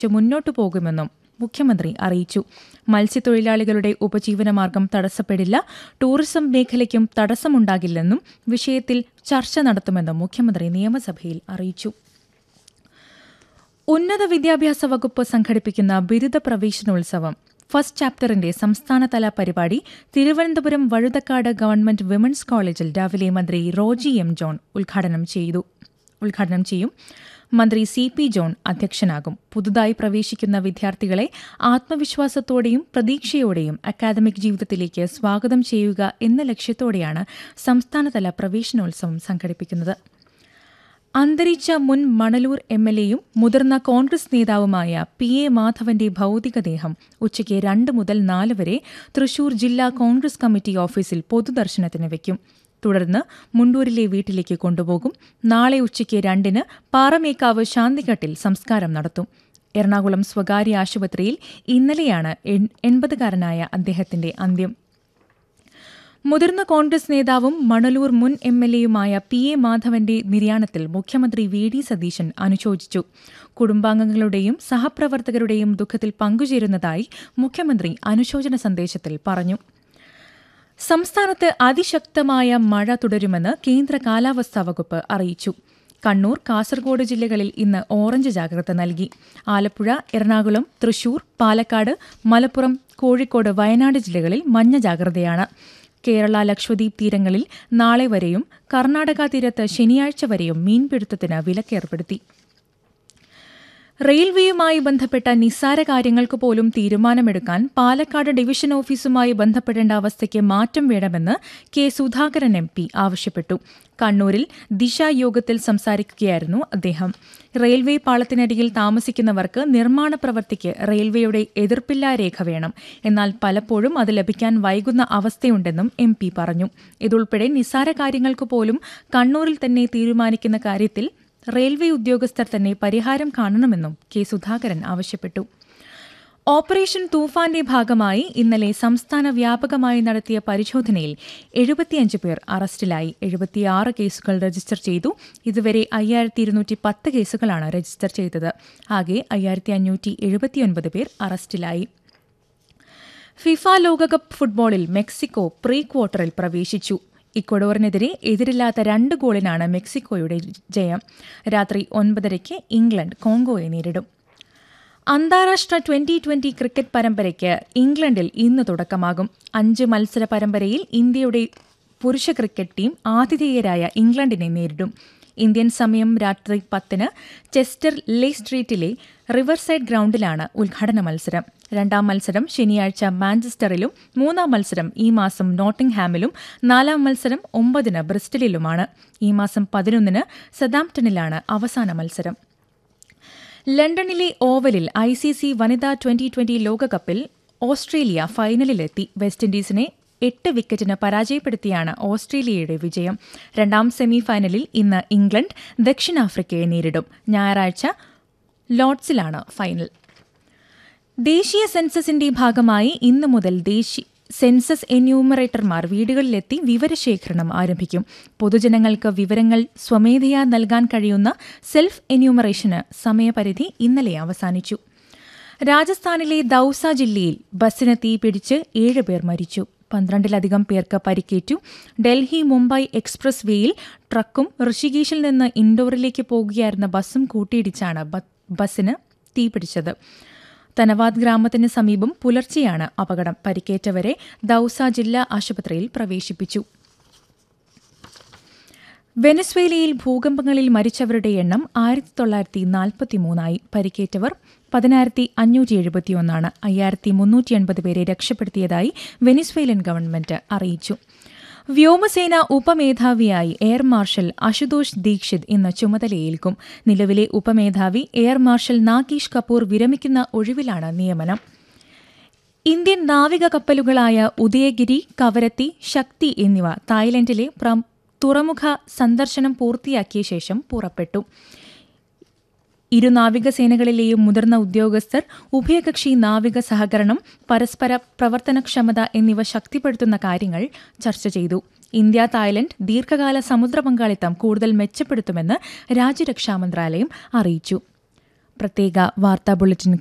മുന്നോട്ടു പോകുമെന്നും മുഖ്യമന്ത്രി അറിയിച്ചു മത്സ്യത്തൊഴിലാളികളുടെ ഉപജീവനമാർഗം തടസ്സപ്പെടില്ല ടൂറിസം മേഖലയ്ക്കും തടസ്സമുണ്ടാകില്ലെന്നും വിഷയത്തിൽ ചർച്ച നടത്തുമെന്നും മുഖ്യമന്ത്രി നിയമസഭയിൽ അറിയിച്ചു ഉന്നത വിദ്യാഭ്യാസ വകുപ്പ് സംഘടിപ്പിക്കുന്ന ബിരുദ പ്രവേശനോത്സവം ഫസ്റ്റ് ചാപ്റ്ററിന്റെ സംസ്ഥാനതല പരിപാടി തിരുവനന്തപുരം വഴുതക്കാട് ഗവൺമെന്റ് വിമൻസ് കോളേജിൽ രാവിലെ മന്ത്രി റോജി എം ജോൺ ഉദ്ഘാടനം ചെയ്തു ഉദ്ഘാടനം ചെയ്യും മന്ത്രി സി പി ജോൺ അധ്യക്ഷനാകും പുതുതായി പ്രവേശിക്കുന്ന വിദ്യാർത്ഥികളെ ആത്മവിശ്വാസത്തോടെയും പ്രതീക്ഷയോടെയും അക്കാദമിക് ജീവിതത്തിലേക്ക് സ്വാഗതം ചെയ്യുക എന്ന ലക്ഷ്യത്തോടെയാണ് സംസ്ഥാനതല പ്രവേശനോത്സവം സംഘടിപ്പിക്കുന്നത് അന്തരിച്ച മുൻ മണലൂർ എം എൽ എയും മുതിർന്ന കോൺഗ്രസ് നേതാവുമായ പി എ മാധവന്റെ ഭൌതികദേഹം ഉച്ചയ്ക്ക് രണ്ട് മുതൽ നാല് വരെ തൃശൂർ ജില്ലാ കോൺഗ്രസ് കമ്മിറ്റി ഓഫീസിൽ പൊതുദർശനത്തിന് വയ്ക്കും തുടർന്ന് മുണ്ടൂരിലെ വീട്ടിലേക്ക് കൊണ്ടുപോകും നാളെ ഉച്ചയ്ക്ക് രണ്ടിന് പാറമേക്കാവ് ശാന്തിഘട്ടിൽ സംസ്കാരം നടത്തും എറണാകുളം സ്വകാര്യ ആശുപത്രിയിൽ ഇന്നലെയാണ് എൺപതുകാരനായ അദ്ദേഹത്തിന്റെ അന്ത്യം മുതിർന്ന കോൺഗ്രസ് നേതാവും മണലൂർ മുൻ എം എൽ എയുമായ പി എ മാധവന്റെ നിര്യാണത്തിൽ മുഖ്യമന്ത്രി വി ഡി സതീശൻ അനുശോചിച്ചു കുടുംബാംഗങ്ങളുടെയും സഹപ്രവർത്തകരുടെയും ദുഃഖത്തിൽ പങ്കുചേരുന്നതായി മുഖ്യമന്ത്രി അനുശോചന സന്ദേശത്തിൽ പറഞ്ഞു സംസ്ഥാനത്ത് അതിശക്തമായ മഴ തുടരുമെന്ന് കേന്ദ്ര കാലാവസ്ഥാ വകുപ്പ് അറിയിച്ചു കണ്ണൂർ കാസർഗോഡ് ജില്ലകളിൽ ഇന്ന് ഓറഞ്ച് ജാഗ്രത നൽകി ആലപ്പുഴ എറണാകുളം തൃശൂർ പാലക്കാട് മലപ്പുറം കോഴിക്കോട് വയനാട് ജില്ലകളിൽ മഞ്ഞ ജാഗ്രതയാണ് കേരള ലക്ഷദ്വീപ് തീരങ്ങളിൽ നാളെ വരെയും കർണാടക തീരത്ത് ശനിയാഴ്ച വരെയും മീൻപിടുത്തത്തിന് വിലക്കേർപ്പെടുത്തി റെയിൽവേയുമായി ബന്ധപ്പെട്ട നിസ്സാര കാര്യങ്ങൾക്ക് പോലും തീരുമാനമെടുക്കാൻ പാലക്കാട് ഡിവിഷൻ ഓഫീസുമായി ബന്ധപ്പെടേണ്ട അവസ്ഥയ്ക്ക് മാറ്റം വേണമെന്ന് കെ സുധാകരൻ എം പി ആവശ്യപ്പെട്ടു കണ്ണൂരിൽ ദിശ യോഗത്തിൽ സംസാരിക്കുകയായിരുന്നു അദ്ദേഹം റെയിൽവേ പാളത്തിനടിയിൽ താമസിക്കുന്നവർക്ക് നിർമ്മാണ പ്രവൃത്തിക്ക് റെയിൽവേയുടെ എതിർപ്പില്ലാ രേഖ വേണം എന്നാൽ പലപ്പോഴും അത് ലഭിക്കാൻ വൈകുന്ന അവസ്ഥയുണ്ടെന്നും എം പി പറഞ്ഞു ഇതുൾപ്പെടെ നിസ്സാര കാര്യങ്ങൾക്ക് പോലും കണ്ണൂരിൽ തന്നെ തീരുമാനിക്കുന്ന കാര്യത്തിൽ റെയിൽവേ ഉദ്യോഗസ്ഥർ തന്നെ പരിഹാരം കാണണമെന്നും കെ സുധാകരൻ ആവശ്യപ്പെട്ടു ഓപ്പറേഷൻ തൂഫാന്റെ ഭാഗമായി ഇന്നലെ സംസ്ഥാന വ്യാപകമായി നടത്തിയ പരിശോധനയിൽ എഴുപത്തിയഞ്ച് പേർ അറസ്റ്റിലായി എഴുപത്തിയാറ് കേസുകൾ രജിസ്റ്റർ ചെയ്തു ഇതുവരെ അയ്യായിരത്തി ഇരുന്നൂറ്റി പത്ത് കേസുകളാണ് രജിസ്റ്റർ ചെയ്തത് ആകെ അയ്യായിരത്തി അഞ്ഞൂറ്റി എഴുപത്തിയൊൻപത് പേർ അറസ്റ്റിലായി ഫിഫ ലോകകപ്പ് ഫുട്ബോളിൽ മെക്സിക്കോ പ്രീ ക്വാർട്ടറിൽ പ്രവേശിച്ചു ഇക്വഡോറിനെതിരെ എതിരില്ലാത്ത രണ്ട് ഗോളിനാണ് മെക്സിക്കോയുടെ ജയം രാത്രി ഒൻപതരയ്ക്ക് ഇംഗ്ലണ്ട് കോങ്കോയെ നേരിടും അന്താരാഷ്ട്ര ട്വന്റി ട്വന്റി ക്രിക്കറ്റ് പരമ്പരയ്ക്ക് ഇംഗ്ലണ്ടിൽ ഇന്ന് തുടക്കമാകും അഞ്ച് മത്സര പരമ്പരയിൽ ഇന്ത്യയുടെ പുരുഷ ക്രിക്കറ്റ് ടീം ആതിഥേയരായ ഇംഗ്ലണ്ടിനെ നേരിടും ഇന്ത്യൻ സമയം രാത്രി പത്തിന് ചെസ്റ്റർ ലേ സ്ട്രീറ്റിലെ റിവർസൈഡ് ഗ്രൌണ്ടിലാണ് ഉദ്ഘാടന മത്സരം രണ്ടാം മത്സരം ശനിയാഴ്ച മാഞ്ചസ്റ്ററിലും മൂന്നാം മത്സരം ഈ മാസം നോട്ടിംഗ്ഹാമിലും നാലാം മത്സരം ഒമ്പതിന് ബ്രിസ്റ്റലിലുമാണ് ഈ മാസം പതിനൊന്നിന് സദാംപ്ടണിലാണ് അവസാന മത്സരം ലണ്ടനിലെ ഓവലിൽ ഐ സി സി വനിതാ ട്വന്റി ട്വന്റി ലോകകപ്പിൽ ഓസ്ട്രേലിയ ഫൈനലിലെത്തി വെസ്റ്റ് ഇൻഡീസിനെ എട്ട് വിക്കറ്റിന് പരാജയപ്പെടുത്തിയാണ് ഓസ്ട്രേലിയയുടെ വിജയം രണ്ടാം സെമി ഫൈനലിൽ ഇന്ന് ഇംഗ്ലണ്ട് ദക്ഷിണാഫ്രിക്കയെ നേരിടും ഞായറാഴ്ച ലോർഡ്സിലാണ് ഫൈനൽ ദേശീയ സെൻസസിന്റെ ഭാഗമായി ഇന്നു മുതൽ ദേശീയ സെൻസസ് എന്യൂമറേറ്റർമാർ വീടുകളിലെത്തി വിവരശേഖരണം ആരംഭിക്കും പൊതുജനങ്ങൾക്ക് വിവരങ്ങൾ സ്വമേധയാ നൽകാൻ കഴിയുന്ന സെൽഫ് എന്യൂമറേഷന് സമയപരിധി ഇന്നലെ അവസാനിച്ചു രാജസ്ഥാനിലെ ദൌസ ജില്ലയിൽ ബസ്സിന് തീപിടിച്ച് ഏഴുപേർ മരിച്ചു പന്ത്രണ്ടിലധികം പേർക്ക് പരിക്കേറ്റു ഡൽഹി മുംബൈ എക്സ്പ്രസ് വേയിൽ ട്രക്കും ഋഷികേശിൽ നിന്ന് ഇൻഡോറിലേക്ക് പോകുകയായിരുന്ന ബസ്സും കൂട്ടിയിടിച്ചാണ് ബസ്സിന് തീപിടിച്ചത് തനവാദ് ഗ്രാമത്തിന് സമീപം പുലർച്ചെയാണ് അപകടം പരിക്കേറ്റവരെ ദൌസ ജില്ലാ ആശുപത്രിയിൽ പ്രവേശിപ്പിച്ചു വെനസ്വേലയിൽ ഭൂകമ്പങ്ങളിൽ മരിച്ചവരുടെ എണ്ണം ആയിരത്തി തൊള്ളായിരത്തി നാൽപ്പത്തിമൂന്നായി പരിക്കേറ്റവർ പതിനായിരത്തി അഞ്ഞൂറ്റി എഴുപത്തിയൊന്നാണ് അയ്യായിരത്തി മുന്നൂറ്റി എൺപത് പേരെ രക്ഷപ്പെടുത്തിയതായി വെനിസ്വേലൻ ഗവൺമെന്റ് അറിയിച്ചു വ്യോമസേന ഉപമേധാവിയായി എയർ മാർഷൽ അശുതോഷ് ദീക്ഷിത് ഇന്ന് ചുമതലയേൽക്കും നിലവിലെ ഉപമേധാവി എയർ മാർഷൽ നാഗീഷ് കപൂർ വിരമിക്കുന്ന ഒഴിവിലാണ് നിയമനം ഇന്ത്യൻ നാവിക കപ്പലുകളായ ഉദയഗിരി കവരത്തി ശക്തി എന്നിവ തായ്ലൻഡിലെ തുറമുഖ സന്ദർശനം പൂർത്തിയാക്കിയ ശേഷം പുറപ്പെട്ടു ഇരു നാവികസേനകളിലെയും മുതിർന്ന ഉദ്യോഗസ്ഥർ ഉഭയകക്ഷി നാവിക സഹകരണം പരസ്പര പ്രവർത്തനക്ഷമത എന്നിവ ശക്തിപ്പെടുത്തുന്ന കാര്യങ്ങൾ ചർച്ച ചെയ്തു ഇന്ത്യ തായ്ലൻഡ് ദീർഘകാല സമുദ്ര പങ്കാളിത്തം കൂടുതൽ മെച്ചപ്പെടുത്തുമെന്ന് രാജ്യരക്ഷാ മന്ത്രാലയം അറിയിച്ചു പ്രത്യേക വാർത്താ ബുള്ളറ്റിൻ